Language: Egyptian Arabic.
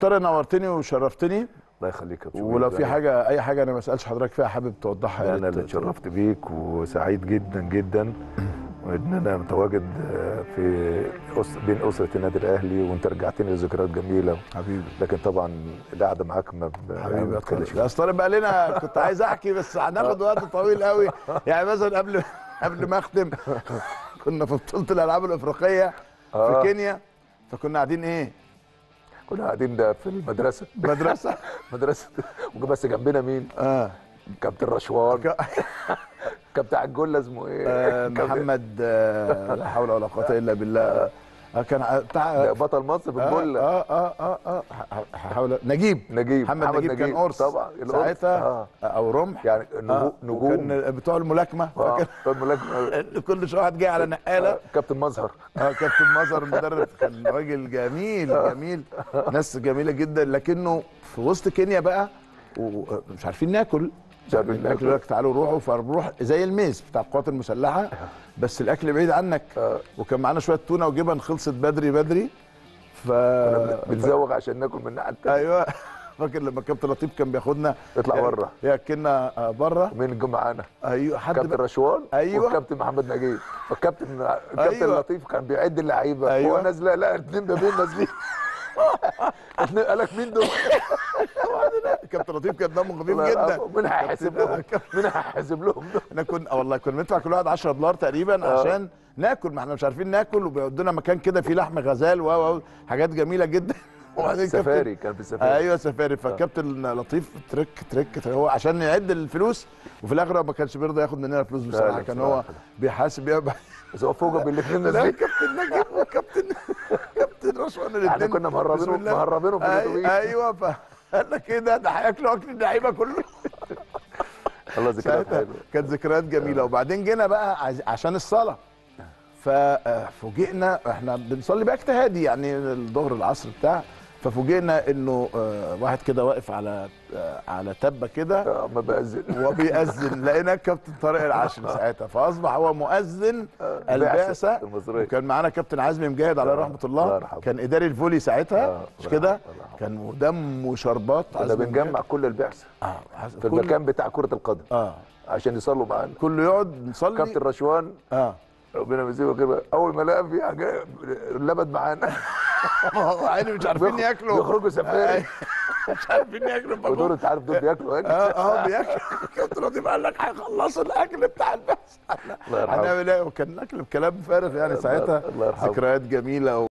طارق نورتني وشرفتني الله يخليك يا أبو ولو شوقي. في حاجه اي حاجه انا ما اسالش حضرتك فيها حابب توضحها يا انا ريت اللي اتشرفت بيك وسعيد جدا جدا وان انا متواجد في أس... بين اسره النادي الاهلي وانت رجعتني لذكريات جميله حبيبي لكن طبعا القعده معاك ما ب- حبيبي يا ما بتكلمش طارق اصل طارق بقى لنا كنت عايز احكي بس هناخد وقت طويل قوي يعني مثلا قبل قبل ما اختم كنا في بطوله الالعاب الافريقيه في آه. كينيا فكنا قاعدين ايه كنا قاعدين ده في المدرسه مدرسه مدرسه بس جنبنا مين؟ اه كابتن رشوان ك- كان بتاع الجله اسمه ايه؟ آه، كابتن- محمد آه، لا حول ولا قوه الا بالله آه، كان ع- بتاع ده بطل مصر في اه الجله اه اه اه اه ه- هحاول نجيب نجيب محمد نجيب كان قرص طبعا القرص. ساعتها آه. او رمح يعني نجوم آه، نجوم وكان بتوع الملاكمه آه، فاكر طب ملاكمة. كل شويه واحد جاي على نقاله آه، كابتن مظهر اه كابتن مظهر المدرب كان راجل جميل جميل ناس جميله جدا لكنه في وسط كينيا بقى ومش عارفين ناكل مش عارفين ناكل. يقول لك تعالوا روحوا فبنروح زي الميز بتاع القوات المسلحه بس الاكل بعيد عنك آه. وكان معانا شويه تونه وجبن خلصت بدري بدري ف كنا بنزوغ عشان ناكل من الناحيه التانيه ايوه فاكر لما كابتن لطيف كان بياخدنا اطلع بره ياكلنا بره مين اللي جه معانا؟ ايوه حد كابتن بقى- رشوان أيوه. والكابتن محمد نجيب فالكابتن الكابتن أيوه. لطيف كان بيعد اللعيبه أيوه. هو نازله لا اتنين بابين نازلين اتنين قال لك مين دول؟ كابتن لطيف كان دمه خفيف الله جدا يرحمه. مين هيحاسب لهم؟ مين هيحاسب لهم دول؟ احنا كنا آه والله كنا بندفع كل واحد 10 دولار تقريبا آه. عشان ناكل ما احنا مش عارفين ناكل وبيودونا مكان كده فيه لحم غزال و و- حاجات جميله جدا وبعدين كابتن- سفاري كان في سفاري ايوه سفاري فالكابتن لطيف ترك ترك ترك هو عشان يعد الفلوس وفي الاخر هو ما كانش بيرضى ياخد مننا فلوس بصراحه لا، كان بصراحة. هو بيحاسب يبقى بس هو فوق بالاثنين لا نازلين كابتن نجيب وكابتن كابتن رشوان الاثنين احنا كنا مهربينهم- بسم الله. مهربينهم في أي- الأتوبيس. ايوه فقال لك ايه ده ده هياكلوا اكل اللعيبه كله الله ذكريات ساعتها حلوه كانت ذكريات جميله وبعدين جينا بقى عز- عشان الصلاه ففوجئنا احنا بنصلي بقى اجتهادي يعني الظهر العصر بتاع ففوجئنا انه آه، واحد كده واقف على آه، على تبه كده آه، ما بأذن وبيأذن لقينا كابتن طارق العاشر ساعتها فاصبح هو مؤذن البعثة البعثه المصرية. وكان معانا كابتن عزمي مجاهد عليه آه، رحمه الله الله يرحمه. كان اداري الفولي ساعتها آه، مش الله كده يرحمه، الله يرحمه. كان دم وشربات كنا عزمي بنجمع مجاهد. كل البعثه اه عز- في كل- المكان بتاع كره القدم اه عشان يصلوا معانا كله يقعد نصلي كابتن رشوان اه ربنا يمسيه كده اول ما لقى في حاجه لبد معانا ما هو عيني مش عارفين ياكلوا يخرجوا سفاري مش عارفين ياكلوا ودول فجم- انت عارف دول بياكلوا اكل اه اه بياكلوا كابتن لطيف قال لك هيخلصوا الاكل بتاع البعث الله يرحمه. هنعمل ايه وكان الاكل بكلام فارغ يعني الله- ساعتها الله يرحمه. ذكريات جميله